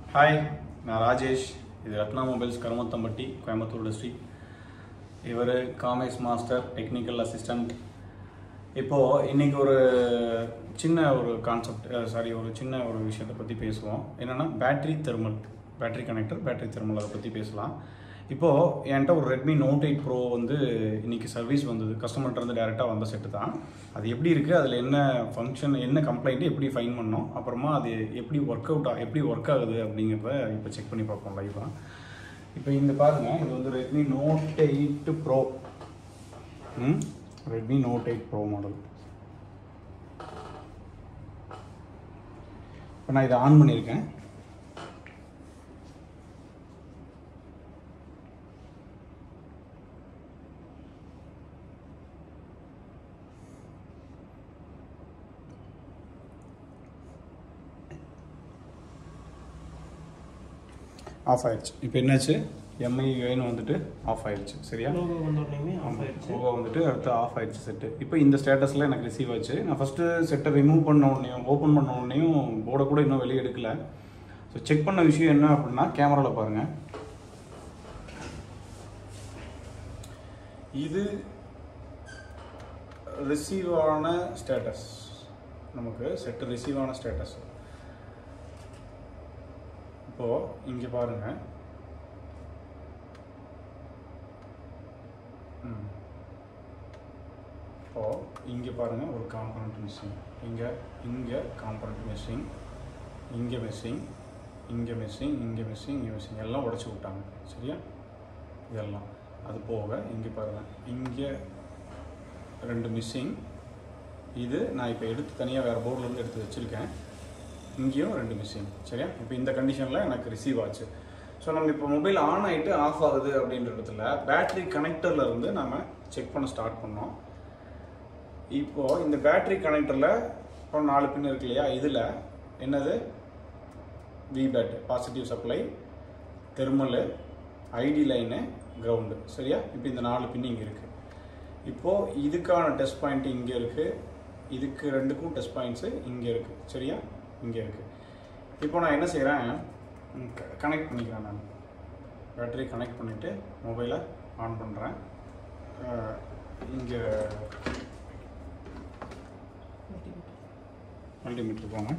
Hi நான் ராஜேஷ் இது Ratna mobiles Karumathampatti Coimbatore district இவர் காமர்ஸ் மாஸ்டர் டெக்னிக்கல் அசிஸ்டண்ட் இப்போது இன்னைக்கு ஒரு சின்ன ஒரு கான்செப்ட் சாரி ஒரு சின்ன ஒரு விஷயத்தை பற்றி பேசுவோம் என்னென்னா battery thermal battery connector battery thermal அதை பற்றி பேசலாம் இப்போது என்கிட்ட ஒரு ரெட்மி நோட் எயிட் ப்ரோ வந்து இன்னைக்கு சர்வீஸ் வந்தது கஸ்டமர்கிட்ட இருந்து டேரெக்டாக வந்த செட்டு தான் அது எப்படி இருக்குது அதில் என்ன ஃபங்க்ஷன் என்ன கம்ப்ளைண்ட் எப்படி ஃபைன் பண்ணோம் அப்புறமா அது எப்படி ஒர்க் அவுட் எப்படி ஒர்க் ஆகுது அப்படிங்கிறத இப்போ செக் பண்ணி பார்ப்போம் லைவாக இப்போ இந்த பாருங்க இது வந்து ரெட்மி நோட் எயிட் ப்ரோ ம் Redmi Note eight Pro model இப்போ நான் இதை ஆன் பண்ணியிருக்கேன் ஆஃப் ஆயிடுச்சு இப்போ என்னாச்சு எம்ஐன்னு வந்துட்டு ஆஃப் ஆயிடுச்சு சரியா லோகோ வந்த உடனே ஆஃப் ஆயிடுச்சு ஓகோ வந்துட்டு அடுத்து ஆஃப் ஆயிடுச்சு செட்டு இப்போ இந்த ஸ்டேட்டஸில் எனக்கு ரிசீவ் ஆச்சு நான் ஃபஸ்ட்டு செட்டை ரிமூவ் பண்ண உடனேயும் ஓப்பன் பண்ண உடனேயும் போர்டை கூட இன்னும் வெளியே எடுக்கல ஸோ செக் பண்ண விஷயம் என்ன அப்படின்னா கேமராவில் பாருங்கள் இது ரிசீவ் ஆன ஸ்டேட்டஸ் நமக்கு செட்டு ரிசீவ் ஆன ஸ்டேட்டஸ் இப்போது இங்கே பாருங்கள் ம். இப்போ இங்கே பாருங்க ஒரு காம்பனண்ட் மிஸ்ஸிங் இங்கே இங்கே காம்பனண்ட் மிஸ்ஸிங் இங்கே மிஸ்ஸிங் இங்கே மிஸ்ஸிங் இங்கே மிஸ்ஸிங் இங்கே மிஸ்ஸிங் எல்லாம் உடச்சி விட்டாங்க சரியா இதெல்லாம் அது போக இங்கே பாருங்க இங்கே ரெண்டு மிஸ்ஸிங் இது நான் இப்போ எடுத்து தனியாக வேறு போர்ட்லேருந்து எடுத்து வச்சுருக்கேன் இங்கேயும் ரெண்டு மிஸ்ஸிங் சரியா இப்போ இந்த கண்டிஷனில் எனக்கு ரிசீவ் ஆச்சு ஸோ நம்ம இப்போ மொபைல் ஆன் ஆகிட்டு ஆஃப் ஆகுது அப்படின்ற இடத்துல பேட்டரி கனெக்டரில் இருந்து நம்ம செக் பண்ண ஸ்டார்ட் பண்ணோம் இப்போது இந்த பேட்டரி கனெக்டரில் இப்போ நாலு பின் இருக்கு இல்லையா இதில் என்னது VBAT positive supply thermal ID line ground சரியா இப்போ இந்த நாலு பின் இங்கே இருக்குது இப்போது இதுக்கான டெஸ்ட் பாயிண்ட் இங்கே இருக்குது இதுக்கு ரெண்டுக்கும் டெஸ்ட் பாயிண்ட்ஸு இங்கே இருக்குது சரியா இங்கே இருக்குது இப்போ நான் என்ன செய்கிறேன் கனெக்ட் பண்ணிக்கிறேன் நான் பேட்டரி கனெக்ட் பண்ணிவிட்டு மொபைலை ஆன் பண்ணுறேன் இங்கே மல்டிமீட்டர் போங்க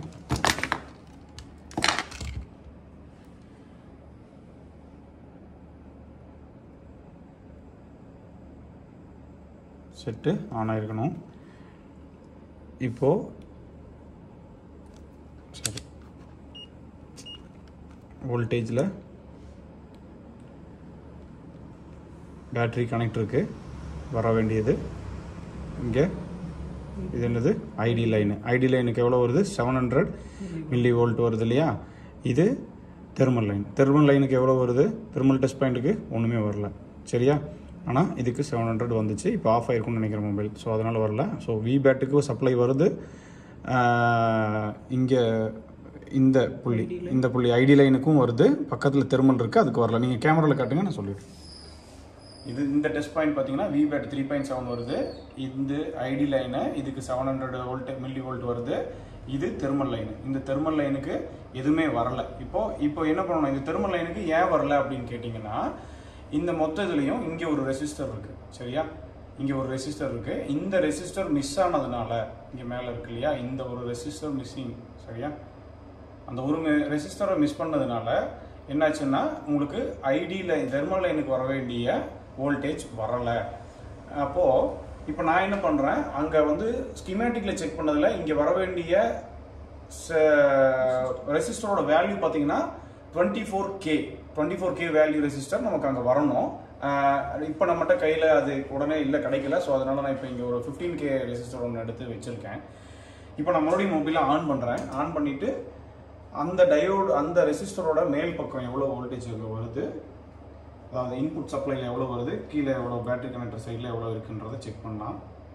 செட்டு ஆன் ஆயிருக்கணும் இப்போது சரி வோல்டேஜில் பேட்ரி கனெக்டருக்கு வர வேண்டியது இங்கே இது என்னது ஐடி லைனு ஐடி லைனுக்கு எவ்வளோ வருது செவன் ஹண்ட்ரட் மில்லி வோல்ட் வருது இல்லையா இது தெர்மல் லைன் தெர்மல் லைனுக்கு எவ்வளோ வருது தெர்மல் டெஸ்ட் பாயிண்ட்டுக்கு ஒன்றுமே வரல சரியா ஆனால் இதுக்கு செவன் ஹண்ட்ரட் வந்துச்சு இப்போ ஆஃப் ஆயிருக்கும்னு நினைக்கிறேன் மொபைல் ஸோ அதனால் வரல ஸோ வி பேட்டுக்கு சப்ளை வருது இங்கே இந்த புள்ளி இந்த புள்ளி ஐடி லைனுக்கும் வருது பக்கத்தில் தெர்மல் இருக்குது அதுக்கு வரல நீங்கள் கேமராவில் காட்டுங்க நான் சொல்லிடுறேன் இது இந்த டெஸ்ட் பாயிண்ட் பார்த்தீங்கன்னா விபேட் த்ரீ பாயிண்ட் செவன் வருது இந்த ஐடி லைனு இதுக்கு seven hundred volt millivolt வருது இது தெர்மல் லைனு இந்த தெர்மல் லைனுக்கு எதுவுமே வரல இப்போ இப்போ என்ன பண்ணணும் இந்த தெர்மல் லைனுக்கு ஏன் வரல அப்படின்னு கேட்டிங்கன்னா இந்த மொத்த இதுலேயும் இங்கே ஒரு ரெசிஸ்டர் இருக்குது சரியா இங்கே ஒரு ரெசிஸ்டர் இருக்குது இந்த ரெசிஸ்டர் மிஸ் ஆனதுனால இங்கே மேலே இருக்கு இல்லையா இந்த ஒரு ரெசிஸ்டர் மிஸ்ஸிங் சரியா அந்த ஒரு ரெசிஸ்டரை மிஸ் பண்ணதுனால என்னாச்சுன்னா உங்களுக்கு ஐடியில் தெர்மல் லைனுக்கு வர வேண்டிய வோல்டேஜ் வரலை அப்போது இப்போ நான் என்ன பண்ணுறேன் அங்கே வந்து ஸ்கிமேட்டிக்கில் செக் பண்ணதில் இங்கே வர வேண்டிய ரெசிஸ்டரோட வேல்யூ பார்த்தீங்கன்னா twenty four K twenty four K value resistor நமக்கு அங்கே வரணும் இப்போ நம்மகிட்ட கையில் அது உடனே இல்லை கிடைக்கல ஸோ அதனால் நான் இப்போ இங்கே ஒரு ஃபிஃப்டீன் கே ரெசிஸ்டர் ஒன்று எடுத்து வச்சுருக்கேன் இப்போ நான் மறுபடியும் மொபைலை ஆன் பண்ணுறேன் ஆன் பண்ணிவிட்டு அந்த டயோடு அந்த ரெசிஸ்டரோட மேல் பக்கம் எவ்வளோ வோல்டேஜ் வருது அதாவது இன்புட் சப்ளைல எவ்வளோ வருது கீழே எவ்வளோ பேட்டரி கனெக்டர் சைடில் எவ்வளோ இருக்குன்றதை செக் பண்ணலாம்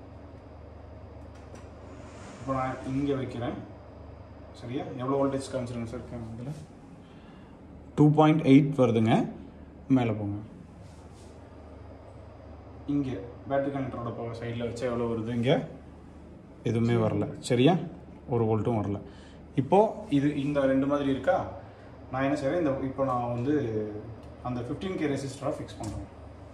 இப்போ நான் இங்கே வைக்கிறேன் சரியா எவ்வளோ வோல்டேஜ் காமிச்சிருங்க சார் இதில் டூ பாயிண்ட் எயிட் வருதுங்க மேலே போங்க இங்கே பேட்டரி கனெக்டரோட சைடில் வச்சா எவ்வளோ வருது இங்கே எதுவுமே வரல சரியா ஒரு வோல்ட்டும் வரல இப்போது இது இந்த ரெண்டு மாதிரி இருக்கா நான் என்ன செய்கிறேன் இந்த இப்போ நான் வந்து அந்த ஃபிஃப்டீன் கே ரெசிஸ்டராக ஃபிக்ஸ் பண்ணுறேன்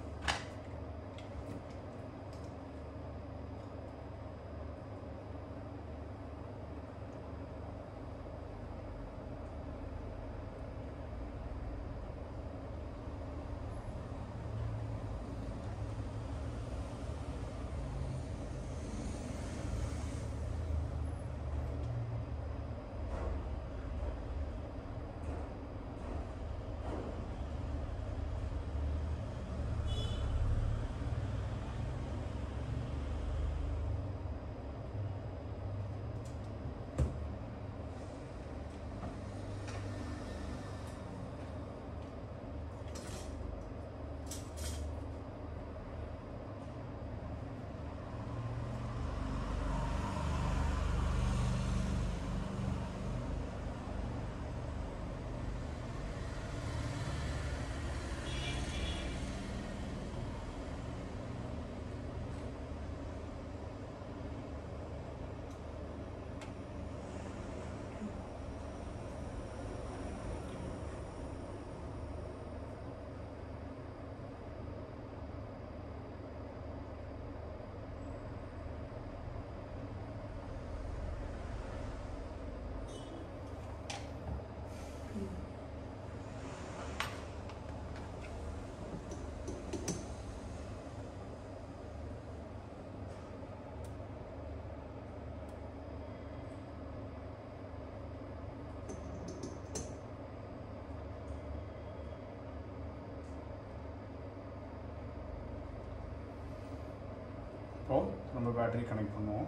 இப்போ நம்ம பேட்டரி கனெக்ட் பண்ணுவோம்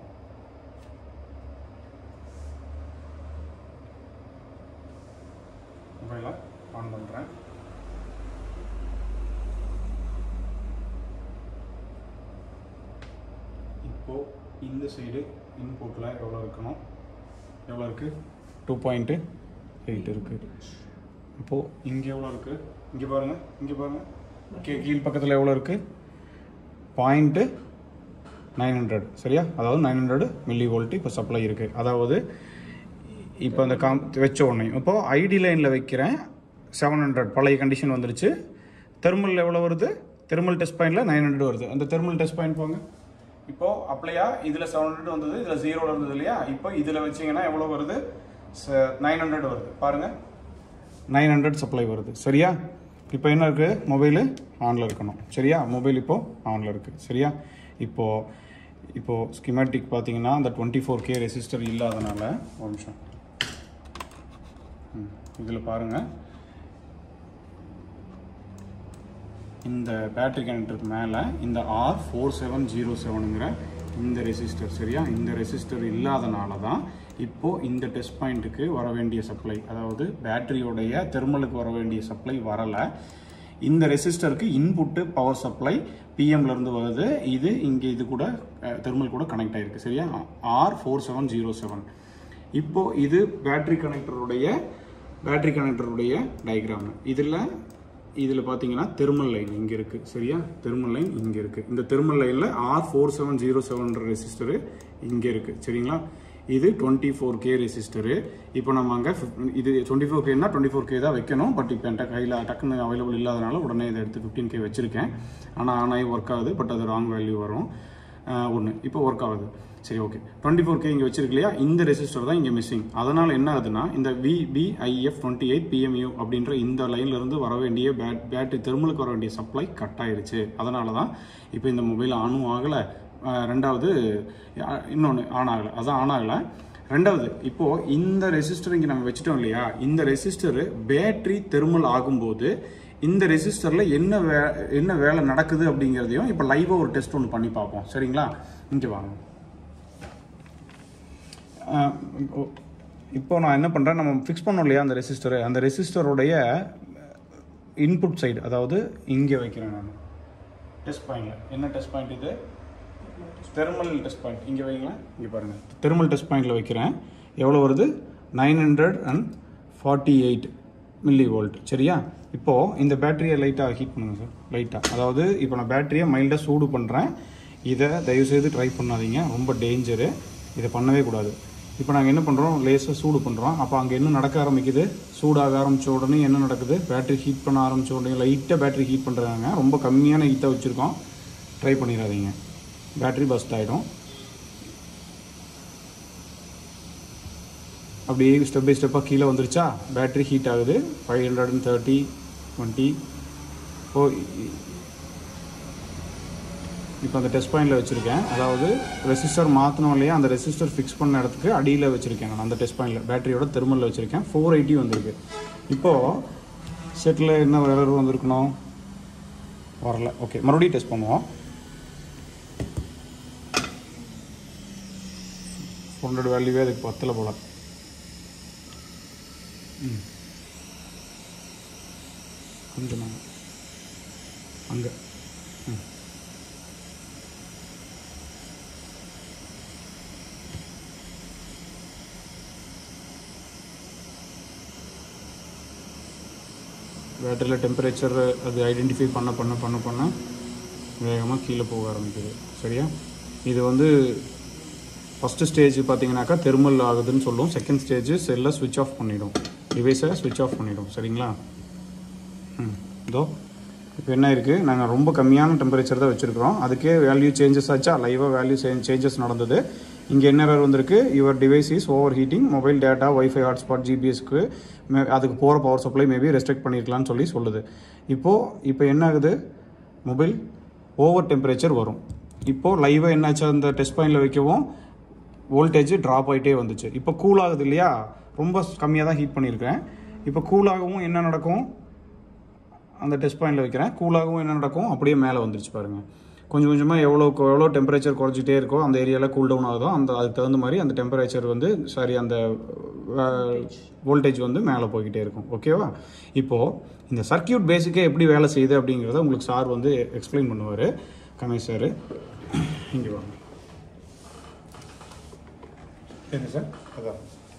மொபைலை ஆன் பண்ணுறேன் இப்போ இந்த சைடு இன்புட்டில் எவ்வளோ இருக்கணும் எவ்வளோ இருக்குது டூ பாயிண்ட்டு எயிட் இருக்குது இப்போது இங்கே எவ்வளோ இருக்குது இங்கே பாருங்கள் இங்கே பாருங்கள் கீ கீழ் பக்கத்தில் எவ்வளோ இருக்குது பாயிண்ட்டு நைன் ஹண்ட்ரட் சரியா அதாவது நைன் ஹண்ட்ரட் மில்லி வோல்ட் இப்போ சப்ளை இருக்குது அதாவது இப்போ அந்த காம் வச்ச உடனே இப்போது ஐடி லைனில் வைக்கிறேன் செவன் ஹண்ட்ரட் பழைய கண்டிஷன் வந்துருச்சு தெர்மல் எவ்வளோ வருது தெர்மல் டெஸ்ட் பாயிண்டில் நைன் ஹண்ட்ரட் வருது அந்த தெர்மல் டெஸ்ட் பாயிண்ட் போங்க இப்போது அப்ளையா இதில் செவன் ஹண்ட்ரட் வந்தது இதில் ஜீரோவில் இருந்தது இல்லையா இப்போ இதில் வச்சிங்கன்னா எவ்வளோ வருது நைன் ஹண்ட்ரட் வருது பாருங்கள் நைன் ஹண்ட்ரட் சப்ளை வருது சரியா இப்போ என்ன இருக்குது மொபைலு ஆனில் இருக்கணும் சரியா மொபைல் இப்போது ஆனில் இருக்குது சரியா இப்போது இப்போது ஸ்கிமேட்டிக் பார்த்தீங்கன்னா அந்த டுவெண்ட்டி ஃபோர் கே ரெசிஸ்டர் இல்லாதனால ஒரு நிமிஷம் இதில் பாருங்கள் இந்த பேட்டரி கனெக்டருக்கு மேலே இந்த ஆர் ஃபோர் செவன் ஜீரோ செவனுங்கிற இந்த ரெசிஸ்டர் சரியா இந்த ரெசிஸ்டர் இல்லாதனால தான் இப்போது இந்த டெஸ்ட் பாயிண்ட்டுக்கு வர வேண்டிய சப்ளை அதாவது பேட்டரியோடைய தெர்மலுக்கு வர வேண்டிய சப்ளை வரலை இந்த ரெசிஸ்டருக்கு இன்புட்டு பவர் சப்ளை பிஎம்லேருந்து வருது இது இங்கே இது கூட தெர்மல் கூட கனெக்ட் ஆகிருக்கு சரியா R four seven zero seven இப்போது இது பேட்டரி கனெக்டருடைய பேட்டரி கனெக்டருடைய டயக்ராம் இதில் இதில் பார்த்தீங்கன்னா தெர்மல் லைன் இங்கே இருக்குது சரியா தெர்மல் லைன் இங்கே இருக்குது இந்த தெர்மல் லைனில் ஆர் ஃபோர் செவன் ஜீரோ செவன்ற ரெசிஸ்டரு இங்கே இருக்குது சரிங்களா இது டுவெண்ட்டி ஃபோர் கே ரெசிஸ்டரு இப்போ நம்ம அங்கே இது டுவெண்ட்டி ஃபோர் கேனா டுவெண்ட்டி ஃபோர் கே தான் வைக்கணும் பட் இப்போ என்கிட்ட கையில் டக்குன்னு அவைலபிள் இல்லாதனால உடனே இதை எடுத்து ஃபிஃப்டீன் கே வச்சுருக்கேன் ஆனால் ஆனால் ஒர்க் ஆகுது பட் அது ராங் வேல்யூ வரும் ஒன்று இப்போ ஒர்க் ஆகுது சரி ஓகே டுவெண்ட்டி ஃபோர் கே இங்கே வச்சிருக்கு இல்லையா இந்த ரெசிஸ்டர் தான் இங்கே மிஸ்ஸிங் அதனால் என்ன ஆகுதுன்னா இந்த விபிஐஎஃப் டுவெண்ட்டி எயிட் பிஎம்யூ அப்படின்ற இந்த லைன்ல இருந்து வர வேண்டிய பேட் பேட்டரி தெருமலுக்கு வர வேண்டிய சப்ளை கட் ஆயிருச்சு அதனால தான் இப்போ இந்த மொபைல் ஆனும் ஆகலை ரெண்டாவது இன்னொன்று ஆன் ஆகலை அதான் ஆன் ஆகலை ரெண்டாவது இப்போ இந்த ரெசிஸ்டர் இங்கே நம்ம வச்சுட்டோம் இல்லையா இந்த ரெசிஸ்டர் பேட்டரி தெருமல் ஆகும்போது இந்த ரெசிஸ்டரில் என்ன வே என்ன வேலை நடக்குது அப்படிங்கிறதையும் இப்போ லைவாக ஒரு டெஸ்ட் ஒன்று பண்ணி பார்ப்போம் சரிங்களா இங்கே வாங்க இப்போ நான் என்ன பண்ணுறேன் நம்ம ஃபிக்ஸ் பண்ணோம் இல்லையா அந்த ரெசிஸ்டரு அந்த ரெசிஸ்டருடைய இன்புட் சைடு அதாவது இங்கே வைக்கிறேன் நான் டெஸ்ட் பாயிண்டில் என்ன டெஸ்ட் பாயிண்ட் இது தெர்மல் டெஸ்ட் பாயிண்ட் இங்கே வைங்களேன் இங்கே பாருங்கள் தெர்மல் டெஸ்ட் பாயிண்டில் வைக்கிறேன் எவ்வளோ வருது nine hundred and forty eight millivolt சரியா இப்போது இந்த பேட்டரியை லைட்டாக ஹீட் பண்ணுங்கள் சார் லைட்டாக அதாவது இப்போ நான் பேட்டரியை மைல்டாக சூடு பண்ணுறேன் இதை தயவுசெய்து ட்ரை பண்ணாதீங்க ரொம்ப டேஞ்சரு இதை பண்ணவே கூடாது இப்போ நாங்கள் என்ன பண்ணுறோம் லேசாக சூடு பண்ணுறோம் அப்போ அங்கே என்ன நடக்க ஆரம்பிக்குது சூடாக ஆரம்பித்த உடனே என்ன நடக்குது பேட்டரி ஹீட் பண்ண ஆரம்பித்த உடனே லைட்டாக பேட்டரி ஹீட் பண்ணுறாங்க ரொம்ப கம்மியான ஹீட்டாக வச்சுருக்கோம் ட்ரை பண்ணிடாதீங்க பேட்டரி பஸ்ட் ஆகிடும் அப்படியே ஸ்டெப் பை ஸ்டெப்பாக கீழே வந்துருச்சா பேட்டரி ஹீட் ஆகுது five hundred and thirty twenty ஓ இப்போ அந்த டெஸ்ட் பாயிண்டில் வச்சுருக்கேன் அதாவது ரெசிஸ்டர் மாற்றணும் இல்லையா அந்த ரெசிஸ்டர் ஃபிக்ஸ் பண்ண இடத்துக்கு அடியில் வச்சுருக்கேன் நான் அந்த டெஸ்ட் பாயிண்டில் பேட்டரியோட தெருமலில் வச்சுருக்கேன் ஃபோர் எயிட்டி வந்திருக்கு இப்போது செட்டில் என்ன எரர் வந்திருக்கணும் வரல ஓகே மறுபடியும் டெஸ்ட் பண்ணுவோம் ஃபோர் ஹண்ட்ரட் வேல்யூவே அதுக்கு பத்தில் போல ம் கொஞ்சம் அங்கே ம் பேட்டரியில் டெம்பரேச்சர் அது ஐடென்டிஃபை பண்ண பண்ண பண்ண பண்ண வேகமாக கீழே போக ஆரம்பிக்குது சரியா இது வந்து ஃபஸ்ட்டு ஸ்டேஜ் பார்த்தீங்கன்னாக்கா தெர்மல் ஆகுதுன்னு சொல்லும் செகண்ட் ஸ்டேஜ் செல்லை ஸ்விட்ச் ஆஃப் பண்ணிடும் டிவைஸை ஸ்விட்ச் ஆஃப் பண்ணிடும் சரிங்களா ம் இதோ இப்போ என்ன இருக்குது நாங்கள் ரொம்ப கம்மியான டெம்பரேச்சர் தான் வச்சுருக்கிறோம் அதுக்கே வேல்யூ சேஞ்சஸ் ஆச்சா லைவாக வேல்யூ சேஞ்சஸ் நடந்தது இங்கே என்ன error வந்திருக்கு your device is overheating mobile data wifi hotspot ஜிபிஎஸ்க்கு அதுக்கு போகிற பவர் சப்ளை மேபி ரெஸ்ட்ரிக்ட் பண்ணியிருக்கலாம்னு சொல்லி சொல்லுது இப்போது இப்போ என்ன ஆகுது மொபைல் ஓவர் டெம்பரேச்சர் வரும் இப்போது லைவாக என்னாச்சு அந்த டெஸ்ட் பாயிண்டில் வைக்கவும் வோல்டேஜ் ட்ராப் ஆகிட்டே வந்துச்சு இப்போ கூல் ஆகுது இல்லையா ரொம்ப கம்மியாக தான் ஹீட் பண்ணியிருக்கேன் இப்போ கூல் ஆகவும் என்ன நடக்கும் அந்த டெஸ்ட் பாயிண்டில் வைக்கிறேன் கூலாகவும் என்ன நடக்கும் அப்படியே மேலே வந்துருச்சு பாருங்கள் கொஞ்சம் கொஞ்சமாக எவ்வளோ எவ்வளோ டெம்பரேச்சர் குறைஞ்சிட்டே இருக்கோ அந்த ஏரியாவில் கூல் டவுன் ஆகுதோ அந்த அதுக்கு தகுந்த மாதிரி அந்த டெம்பரேச்சர் வந்து சாரி அந்த வோல்டேஜ் வந்து மேலே போய்கிட்டே இருக்கும் ஓகேவா இப்போது இந்த சர்க்கியூட் பேசிக்காக எப்படி வேலை செய்யுது அப்படிங்கிறத உங்களுக்கு சார் வந்து எக்ஸ்பிளைன் பண்ணுவார் கணேஷ் சார் இங்கே வாங்க என்ன சார் அதான்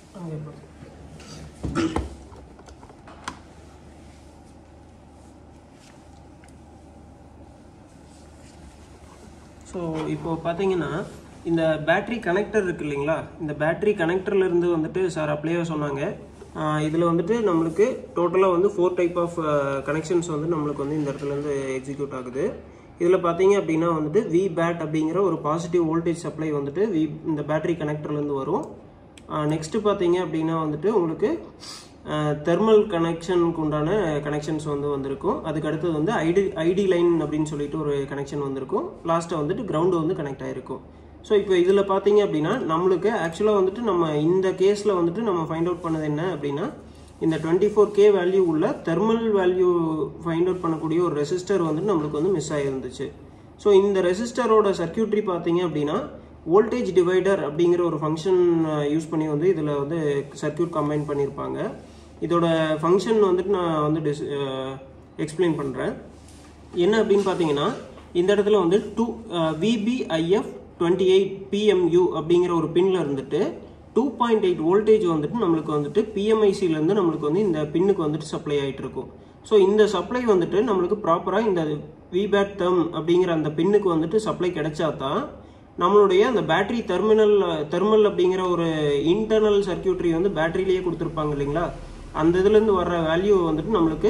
ஸோ இப்போ பார்த்தீங்கன்னா இந்த பேட்டரி கனெக்டர் இருக்கு இல்லைங்களா இந்த பேட்டரி கனெக்டர்ல இருந்து வந்துட்டு சார் அப்படியே சொன்னாங்க இதில் வந்துட்டு நம்மளுக்கு டோட்டலாக வந்து ஃபோர் டைப் ஆஃப் கனெக்ஷன்ஸ் வந்து நம்மளுக்கு வந்து இந்த இடத்துல இருந்து எக்ஸிக்யூட் ஆகுது இதில் பார்த்தீங்க அப்படின்னா வந்துட்டு வி பேட் அப்படிங்கிற ஒரு பாசிட்டிவ் வோல்டேஜ் சப்ளை வந்துட்டு வி இந்த பேட்டரி கனெக்டர்லேருந்து வரும் நெக்ஸ்ட்டு பார்த்தீங்க அப்படின்னா வந்துட்டு உங்களுக்கு தெர்மல் கனெக்ஷனுக்கு உண்டான கனெக்ஷன்ஸ் வந்து வந்திருக்கும் அதுக்கு அடுத்தது வந்து ஐடி ஐடி லைன் அப்படின்னு சொல்லிட்டு ஒரு கனெக்ஷன் வந்திருக்கும் லாஸ்ட்டாக வந்துட்டு கிரவுண்டு வந்து கனெக்ட் ஆகிருக்கும் ஸோ இப்போ இதில் பார்த்தீங்க அப்படின்னா நம்மளுக்கு ஆக்சுவலாக வந்துட்டு நம்ம இந்த கேஸில் வந்துட்டு நம்ம ஃபைண்ட் அவுட் பண்ணது என்ன அப்படின்னா இந்த டுவெண்ட்டி ஃபோர் கே வேல்யூ உள்ள தெர்மல் வேல்யூ ஃபைண்ட் அவுட் பண்ணக்கூடிய ஒரு ரெசிஸ்டர் வந்துட்டு நம்மளுக்கு வந்து மிஸ் ஆகிருந்துச்சு ஸோ இந்த ரெசிஸ்டரோட சர்க்கியூட்ரி பார்த்தீங்க அப்படின்னா வோல்டேஜ் டிவைடர் அப்படிங்கிற ஒரு ஃபங்க்ஷன் யூஸ் பண்ணி வந்து இதில் வந்து சர்க்கியூட் கம்பைன் பண்ணியிருப்பாங்க இதோட ஃபங்க்ஷன் வந்துட்டு நான் வந்து டிஸ் எக்ஸ்பிளைன் பண்ணுறேன் என்ன அப்படின்னு பார்த்தீங்கன்னா இந்த இடத்துல வந்து two VBIF twenty eight PMU அப்படிங்கிற ஒரு பின்ல இருந்துட்டு டூ பாயிண்ட் எயிட் வோல்டேஜ் வந்துட்டு நம்மளுக்கு வந்துட்டு பிஎம்ஐசிலேருந்து நம்மளுக்கு வந்து இந்த பின்னுக்கு வந்துட்டு சப்ளை ஆகிட்டு இருக்கும் ஸோ இந்த சப்ளை வந்துட்டு நம்மளுக்கு ப்ராப்பராக இந்த விபேட் தம் அப்படிங்கிற அந்த பின்னுக்கு வந்துட்டு சப்ளை கிடைச்சா தான் நம்மளுடைய அந்த பேட்டரி தெர்மினல் தெர்மல் அப்படிங்கிற ஒரு இன்டர்னல் சர்க்கியூட்ரி வந்து பேட்டரியிலேயே கொடுத்துருப்பாங்க இல்லைங்களா அந்த இதுலேருந்து வர்ற வேல்யூ வந்துட்டு நம்மளுக்கு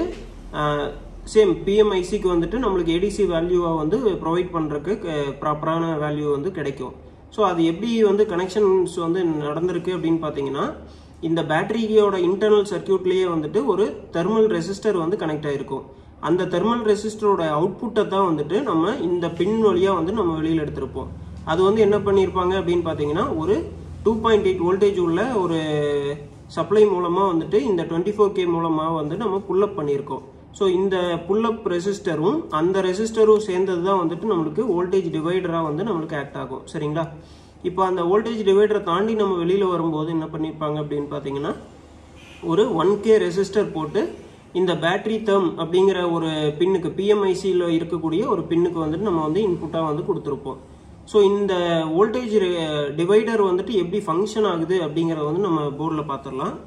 சேம் பிஎம்ஐசிக்கு வந்துட்டு நம்மளுக்கு ஏடிசி வேல்யூவை வந்து ப்ரொவைட் பண்ணுறதுக்கு ப்ராப்பரான வேல்யூ வந்து கிடைக்கும் ஸோ அது எப்படி வந்து கனெக்ஷன்ஸ் வந்து நடந்திருக்கு அப்படின்னு பார்த்தீங்கன்னா இந்த பேட்டரியோட இன்டர்னல் சர்க்கியூட்லேயே வந்துட்டு ஒரு தெர்மல் ரெசிஸ்டர் வந்து கனெக்ட் ஆகிருக்கும் அந்த தெர்மல் ரெசிஸ்டரோட அவுட்புட்டை தான் வந்துட்டு நம்ம இந்த பின் வழியாக வந்து நம்ம வெளியில் எடுத்திருப்போம் அது வந்து என்ன பண்ணியிருப்பாங்க அப்படின்னு பார்த்தீங்கன்னா ஒரு டூ பாயிண்ட் எயிட் வோல்டேஜ் உள்ள ஒரு சப்ளை மூலமாக வந்துட்டு இந்த டுவெண்ட்டி ஃபோர் கே மூலமாக வந்து நம்ம புல்லப் பண்ணியிருக்கோம் ஸோ இந்த புல்லப் ரெசிஸ்டரும் அந்த ரெசிஸ்டரும் சேர்ந்தது தான் வந்துட்டு நம்மளுக்கு வோல்டேஜ் டிவைடராக வந்து நம்மளுக்கு ஆக்ட் ஆகும் சரிங்களா இப்போ அந்த வோல்டேஜ் டிவைடரை தாண்டி நம்ம வெளியில் வரும்போது என்ன பண்ணியிருப்பாங்க அப்படின்னு பார்த்தீங்கன்னா ஒரு ஒன் கே ரெசிஸ்டர் போட்டு இந்த பேட்டரி தம் அப்படிங்கிற ஒரு பின்னுக்கு பிஎம்ஐசியில் இருக்கக்கூடிய ஒரு பின்னுக்கு வந்துட்டு நம்ம வந்து இன்புட்டாக வந்து கொடுத்துருப்போம் ஸோ இந்த வோல்டேஜ் டிவைடர் வந்துட்டு எப்படி ஃபங்க்ஷன் ஆகுது அப்படிங்கிறத வந்து நம்ம போர்டில் பார்த்துடலாம்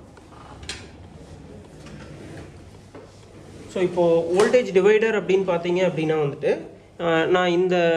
ஸோ இப்போ வோல்டேஜ் டிவைடர் அப்படின்னு பார்த்தீங்க அப்படின்னா வந்துட்டு நான் இந்த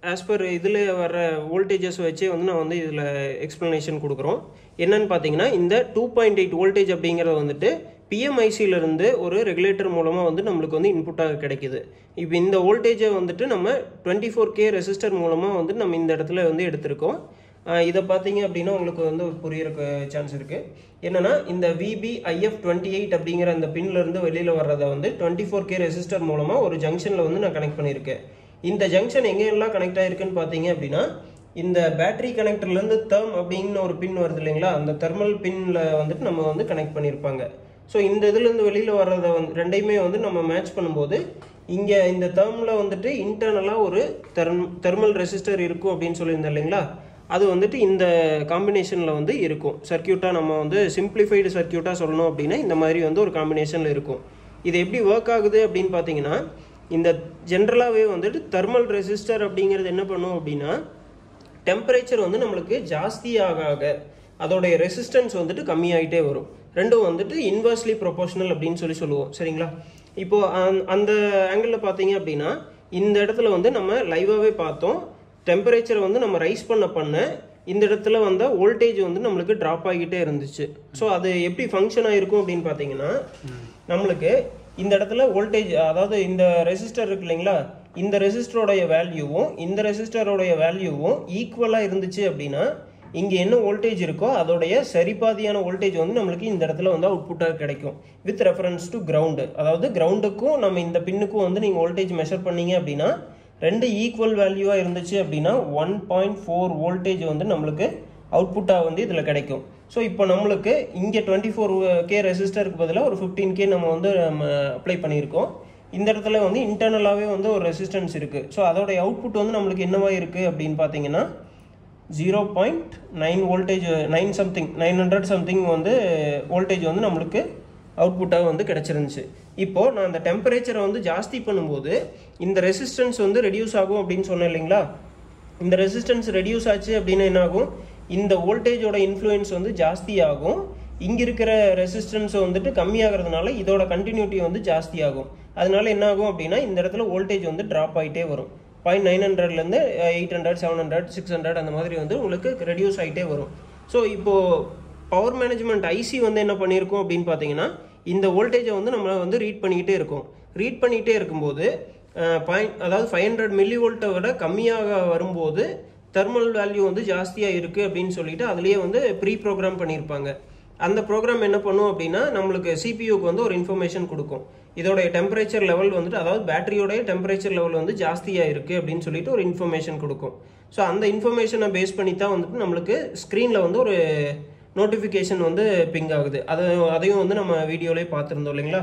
ஆஸ் பர் இதில் வர வோல்டேஜஸ் வச்சே வந்து நான் வந்து இதில் எக்ஸ்ப்ளனேஷன் கொடுக்குறோம் என்னன்னு பார்த்தீங்கன்னா இந்த டூ பாயிண்ட் எயிட் வோல்டேஜ் அப்படிங்கிறது வந்துட்டு பிஎம்ஐசியிலேருந்து ஒரு ரெகுலேட்டர் மூலமாக வந்து நம்மளுக்கு வந்து இன்புட்டாக கிடைக்குது இப்போ இந்த வோல்டேஜை வந்துட்டு நம்ம டுவெண்ட்டி ஃபோர் கே ரெசிஸ்டர் மூலமாக வந்து நம்ம இந்த இடத்துல வந்து எடுத்திருக்கோம் ஆஹ் இதை பார்த்தீங்க அப்படின்னா உங்களுக்கு வந்து புரியறக்கு சான்ஸ் இருக்குது என்னன்னா இந்த விபி ஐஎஃப் டுவெண்ட்டி எயிட் அப்படிங்கிற அந்த பின்ல இருந்து வெளியில் வர்றதை வந்து டுவெண்ட்டி ஃபோர் கே ரெசிஸ்டர் மூலமாக ஒரு ஜங்ஷனில் வந்து நான் கனெக்ட் பண்ணியிருக்கேன் இந்த ஜங்ஷன் எங்கெல்லாம் கனெக்ட் ஆயிருக்குன்னு பார்த்தீங்க அப்படின்னா இந்த பேட்டரி கனெக்டர்லேருந்து தேர்ம் அப்படின்னு ஒரு பின் வருது இல்லைங்களா அந்த தெர்மல் பின்ல வந்துட்டு நம்ம வந்து கனெக்ட் பண்ணியிருப்பாங்க ஸோ இந்த இதுலேருந்து வெளியில் வர்றதை வந்து ரெண்டையுமே வந்து நம்ம மேட்ச் பண்ணும்போது இங்கே இந்த தேர்மில் வந்துட்டு இன்டர்னலாக ஒரு தெர்ம் தெர்மல் ரெசிஸ்டர் இருக்கும் அப்படின்னு சொல்லியிருந்தேன் இல்லைங்களா அது வந்துட்டு இந்த காம்பினேஷனில் வந்து இருக்கும் சர்க்கியூட்டாக நம்ம வந்து சிம்பிளிஃபைடு சர்க்கியூட்டாக சொல்லணும் அப்படின்னா இந்த மாதிரி வந்து ஒரு காம்பினேஷனில் இருக்கும் இது எப்படி ஒர்க் ஆகுது அப்படின்னு பார்த்தீங்கன்னா இந்த ஜென்ரலாகவே வந்துட்டு தெர்மல் ரெசிஸ்டர் அப்படிங்கிறது என்ன பண்ணும் அப்படின்னா டெம்பரேச்சர் வந்து நம்மளுக்கு ஜாஸ்தி ஆக ஆக அதோடைய ரெசிஸ்டன்ஸ் வந்துட்டு கம்மியாயிட்டே வரும் ரெண்டும் வந்துட்டு இன்வெர்ஸ்லி ப்ரொபோஷனல் அப்படின்னு சொல்லி சொல்லுவோம் சரிங்களா இப்போ அந்த- அந்த ஆங்கிளில் பார்த்தீங்க அப்படின்னா இந்த இடத்துல வந்து நம்ம லைவாகவே பார்த்தோம் டெம்பரேச்சரை வந்து நம்ம ரைஸ் பண்ண பண்ண இந்த இடத்துல வந்த வோல்டேஜ் வந்து நம்மளுக்கு ட்ராப் ஆகிட்டே இருந்துச்சு ஸோ அது எப்படி ஃபங்க்ஷன் ஆயிருக்கும் அப்படின்னு பார்த்தீங்கன்னா நம்மளுக்கு இந்த இடத்துல வோல்டேஜ் அதாவது இந்த ரெசிஸ்டர் இருக்கு இல்லைங்களா இந்த ரெசிஸ்டரோடைய வேல்யூவும் இந்த ரெசிஸ்டரோடைய வேல்யூவும் ஈக்குவலாக இருந்துச்சு அப்படின்னா இங்கே என்ன வோல்டேஜ் இருக்கோ அதோடைய சரிபாதியான வோல்டேஜ் வந்து நம்மளுக்கு இந்த இடத்துல வந்து அவுட்புட்டாக கிடைக்கும் வித் ரெஃபரன்ஸ் டு கிரவுண்டு அதாவது கிரவுண்டுக்கும் நம்ம இந்த பின்னுக்கும் வந்து நீங்கள் வோல்டேஜ் மெஷர் பண்ணீங்க அப்படின்னா ரெண்டு ஈக்குவல் வேல்யூவாக இருந்துச்சு அப்படின்னா ஒன் பாயிண்ட் ஃபோர் வோல்டேஜ் வந்து நம்மளுக்கு அவுட்புட்டாக வந்து இதில் கிடைக்கும் ஸோ இப்போ நம்மளுக்கு இங்கே டுவெண்ட்டி ஃபோர் கே ரெசிஸ்டருக்கு பதிலாக ஒரு ஃபிஃப்டீன் கே நம்ம வந்து நம்ம அப்ளை பண்ணியிருக்கோம் இந்த இடத்துல வந்து இன்டர்னலாகவே வந்து ஒரு ரெசிஸ்டன்ஸ் இருக்குது ஸோ அதோடைய அவுட்புட் வந்து நம்மளுக்கு என்னவா இருக்குது அப்படின்னு பார்த்தீங்கன்னா zero point nine voltage nine something nine hundred something வந்து வோல்டேஜ் வந்து நம்மளுக்கு அவுட்புட்டாக வந்து கிடச்சிருந்துச்சு இப்போது நான் அந்த டெம்பரேச்சரை வந்து ஜாஸ்தி பண்ணும்போது இந்த ரெசிஸ்டன்ஸ் வந்து ரெடியூஸ் ஆகும் அப்படின்னு சொன்னேன் இல்லைங்களா இந்த ரெசிஸ்டன்ஸ் ரெடியூஸ் ஆச்சு அப்படின்னா என்ன ஆகும் இந்த வோல்டேஜோட இன்ஃப்ளூயன்ஸ் வந்து ஜாஸ்தி ஆகும் இங்க இருக்கிற ரெசிஸ்டன்ஸ் வந்துட்டு கம்மியாகிறதுனால இதோட கண்டினியூட்டி வந்து ஜாஸ்தி ஆகும் அதனால என்ன ஆகும் அப்படின்னா இந்த இடத்துல வோல்டேஜ் வந்து ட்ராப் ஆகிட்டே வரும் பாயிண்ட் நைன் ஹண்ட்ரட்லேருந்து eight hundred seven hundred six hundred அந்த மாதிரி வந்து உங்களுக்கு ரெடியூஸ் ஆகிட்டே வரும் ஸோ இப்போது பவர் மேனேஜ்மெண்ட் ஐசி வந்து என்ன பண்ணியிருக்கோம் அப்படின்னு பார்த்தீங்கன்னா இந்த வோல்டேஜை வந்து நம்ம வந்து ரீட் பண்ணிக்கிட்டே இருக்கோம் ரீட் பண்ணிக்கிட்டே இருக்கும்போது பாயிண்ட் அதாவது ஃபைவ் ஹண்ட்ரட் மில்லி வோல்ட்டை விட கம்மியாக வரும்போது தெர்மல் வேல்யூ வந்து ஜாஸ்தியாக இருக்குது அப்படின்னு சொல்லிட்டு அதுலேயே வந்து ப்ரீ ப்ரோக்ராம் பண்ணியிருப்பாங்க அந்த ப்ரோக்ராம் என்ன பண்ணும் அப்படின்னா நம்மளுக்கு சிபியூக்கு வந்து ஒரு இன்ஃபர்மேஷன் கொடுக்கும் இதோடைய டெம்பரேச்சர் லெவல் வந்துட்டு அதாவது பேட்டரியோடைய டெம்பரேச்சர் லெவல் வந்து ஜாஸ்தியாக இருக்குது அப்படின்னு சொல்லிட்டு ஒரு இன்ஃபர்மேஷன் கொடுக்கும் ஸோ அந்த இன்ஃபர்மேஷனை பேஸ் பண்ணி தான் வந்துட்டு நம்மளுக்கு ஸ்க்ரீனில் வந்து ஒரு நோட்டிஃபிகேஷன் வந்து பிங் ஆகுது அது அதையும் வந்து நம்ம வீடியோலேயே பார்த்துருந்தோம் இல்லைங்களா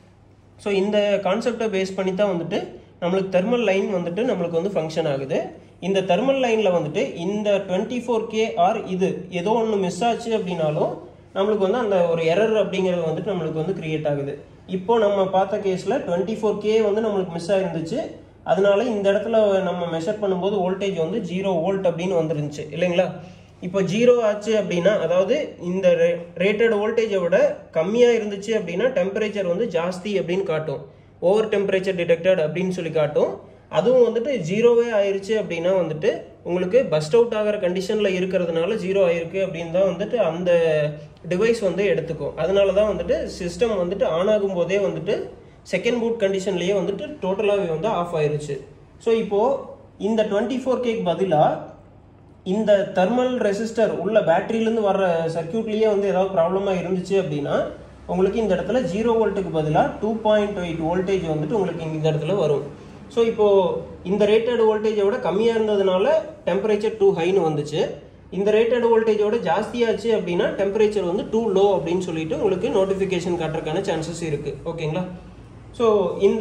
ஸோ இந்த கான்செப்டை பேஸ் பண்ணி தான் வந்துட்டு நம்மளுக்கு தெர்மல் லைன் வந்துட்டு நம்மளுக்கு வந்து ஃபங்க்ஷன் ஆகுது இந்த தெர்மல் லைனில் வந்துட்டு இந்த டுவெண்ட்டி ஃபோர் கே ஆர் இது ஏதோ ஒன்று மிஸ் ஆச்சு அப்படின்னாலும் நம்மளுக்கு வந்து அந்த ஒரு எரர் அப்படிங்கிறது வந்துட்டு நம்மளுக்கு வந்து கிரியேட் ஆகுது இப்போ நம்ம பார்த்த கேஸில் டுவெண்ட்டி ஃபோர் கே வந்து நம்மளுக்கு மிஸ் ஆயிருந்துச்சு அதனால இந்த இடத்துல நம்ம மெஷர் பண்ணும்போது வோல்டேஜ் வந்து ஜீரோ வோல்ட் அப்படின்னு வந்துருந்துச்சு இல்லைங்களா இப்போ ஜீரோ ஆச்சு அப்படின்னா அதாவது இந்த ரேட்டட் வோல்டேஜை விட கம்மியாக இருந்துச்சு அப்படின்னா டெம்பரேச்சர் வந்து ஜாஸ்தி அப்படின்னு காட்டும் ஓவர் டெம்பரேச்சர் டிடெக்டட் அப்படின்னு சொல்லி காட்டும் அதுவும் வந்துட்டு ஜீரோவே ஆயிருச்சு அப்படின்னா வந்துட்டு உங்களுக்கு பஸ்ட் அவுட் ஆகிற கண்டிஷனில் இருக்கிறதுனால ஜீரோ ஆயிருக்கு அப்படின்னு தான் வந்துட்டு அந்த டிவைஸ் வந்து எடுத்துக்கும் அதனால தான் வந்துட்டு சிஸ்டம் வந்துட்டு ஆன் ஆகும்போதே வந்துட்டு செகண்ட் பூட் கண்டிஷன்லேயே வந்துட்டு டோட்டலாகவே வந்து ஆஃப் ஆயிருச்சு ஸோ இப்போது இந்த டுவெண்ட்டி ஃபோர் கேக் பதிலாக இந்த தெர்மல் ரெசிஸ்டர் உள்ள பேட்டரியிலேருந்து வர்ற சர்க்கியூட்லேயே வந்து ஏதாவது ப்ராப்ளமாக இருந்துச்சு அப்படின்னா உங்களுக்கு இந்த இடத்துல ஜீரோ வோல்ட்டுக்கு பதிலாக டூ பாயிண்ட் எயிட் வோல்டேஜ் வந்துட்டு உங்களுக்கு இந்த இடத்துல வரும் ஸோ இப்போது இந்த ரேட்டட் வோல்டேஜை விட கம்மியாக இருந்ததுனால டெம்பரேச்சர் டூ ஹைன்னு வந்துச்சு இந்த ரேட்டட் வோல்டேஜோட ஜாஸ்தியாச்சு அப்படின்னா டெம்பரேச்சர் வந்து டூ லோ அப்படின்னு சொல்லிட்டு உங்களுக்கு நோட்டிஃபிகேஷன் காட்டுறதுக்கான சான்சஸ் இருக்குது ஓகேங்களா ஸோ இந்த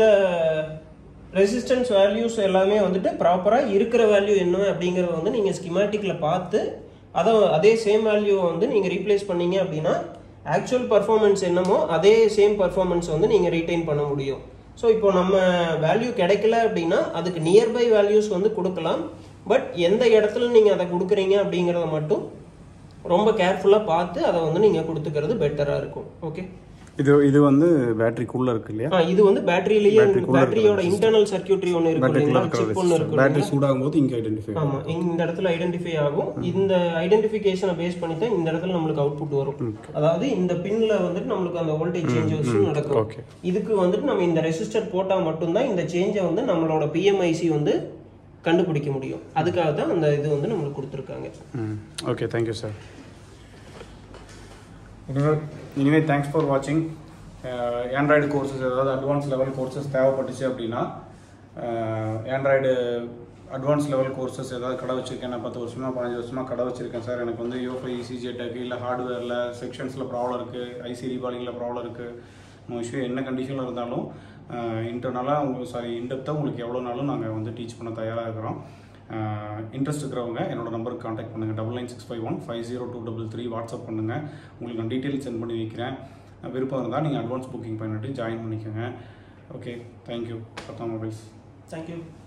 ரெசிஸ்டன்ஸ் வேல்யூஸ் எல்லாமே வந்துட்டு ப்ராப்பராக இருக்கிற வேல்யூ என்ன அப்படிங்கிறத வந்து நீங்கள் ஸ்கிமேட்டிக்கில் பார்த்து அதை அதே சேம் வேல்யூவை வந்து நீங்கள் ரீப்ளேஸ் பண்ணீங்க அப்படின்னா ஆக்சுவல் பர்ஃபார்மன்ஸ் என்னமோ அதே சேம் பர்ஃபார்மன்ஸ் வந்து நீங்கள் ரீட்டைன் பண்ண முடியும் ஸோ இப்போ நம்ம வேல்யூ கிடைக்கல அப்படின்னா அதுக்கு நியர்பை வேல்யூஸ் வந்து கொடுக்கலாம் பட் எந்த இடத்துல நீங்கள் அதை கொடுக்குறீங்க அப்படிங்கிறத மட்டும் ரொம்ப கேர்ஃபுல்லாக பார்த்து அதை வந்து நீங்கள் கொடுத்துக்கிறது பெட்டராக இருக்கும் ஓகே இது இது வந்து பேட்டரிக்குள்ளே இருக்கு இல்லையா ஆ, இது வந்து பேட்டரியிலேயே பேட்டரியோட இன்டர்னல் சர்க்யூட்ரி ஒன்று இருக்கு இல்லைங்களா சிப் ஒன்று இருக்கு பேட்டரி சூடாகும் போது இங்கே ஐடென்டிஃபை ஆமா இந்த இடத்துல ஐடென்டிஃபை ஆகும் இந்த ஐடென்டிஃபிகேஷனை பேஸ் பண்ணி தான் இந்த இடத்துல நம்மளுக்கு அவுட்புட் வரும் அதாவது இந்த பின்ல வந்துட்டு நம்மளுக்கு அந்த வோல்டேஜ் சேஞ்சஸ் நடக்கும் ஓகே இதுக்கு வந்துட்டு நம்ம இந்த ரெசிஸ்டர் போட்டா மட்டும்தான் இந்த சேஞ்சை வந்து நம்மளோட பிஎம்ஐசி வந்து கண்டுபிடிக்க முடியும் அதுக்காக தான் அந்த இது வந்து நம்மளுக்கு கொடுத்துருக்காங்க ம் ஓகே தேங்க்யூ சார் இனிமே தேங்க்ஸ் ஃபார் வாட்சிங் ஆண்ட்ராய்டு கோர்சஸ் ஏதாவது அட்வான்ஸ் லெவல் கோர்சஸ் தேவைப்பட்டுச்சு அப்படின்னா ஆண்ட்ராய்டு அட்வான்ஸ் லெவல் கோர்சஸ் ஏதாவது கடை வச்சிருக்கேன் நான் பத்து வருஷமா பதினஞ்சு வருஷமா கடை வச்சிருக்கேன் சார் எனக்கு வந்து யோஃபை இசிஜே டெக் இல்லை ஹார்ட்வேரில் செக்ஷன்ஸில் ப்ராப்ளம் இருக்குது ஐசி ரீபாலிங்கில் ப்ராப்ளம் இருக்குது நோ இஷ்யூ என்ன கண்டிஷனில் இருந்தாலும் இன்டர்னலாக உங்களுக்கு சாரி இன்டெப்த்தாக உங்களுக்கு எவ்வளோ நாளும் நாங்கள் வந்து டீச் பண்ண தயாராக இருக்கிறோம் இன்ட்ரெஸ்ட் இருக்கிறவங்க என்னோட நம்பருக்கு காண்டாக்ட் பண்ணுங்கள் double nine six five one five zero two double three WhatsApp பண்ணுங்கள் உங்களுக்கு நான் டீட்டெயில் சென்ட் பண்ணி வைக்கிறேன் விருப்பம் இருந்தால் நீங்கள் அட்வான்ஸ் புக்கிங் பண்ணிட்டு ஜாயின் பண்ணிக்கோங்க ஓகே தேங்க்யூ பத்தா மொபைல்ஸ் தேங்க்யூ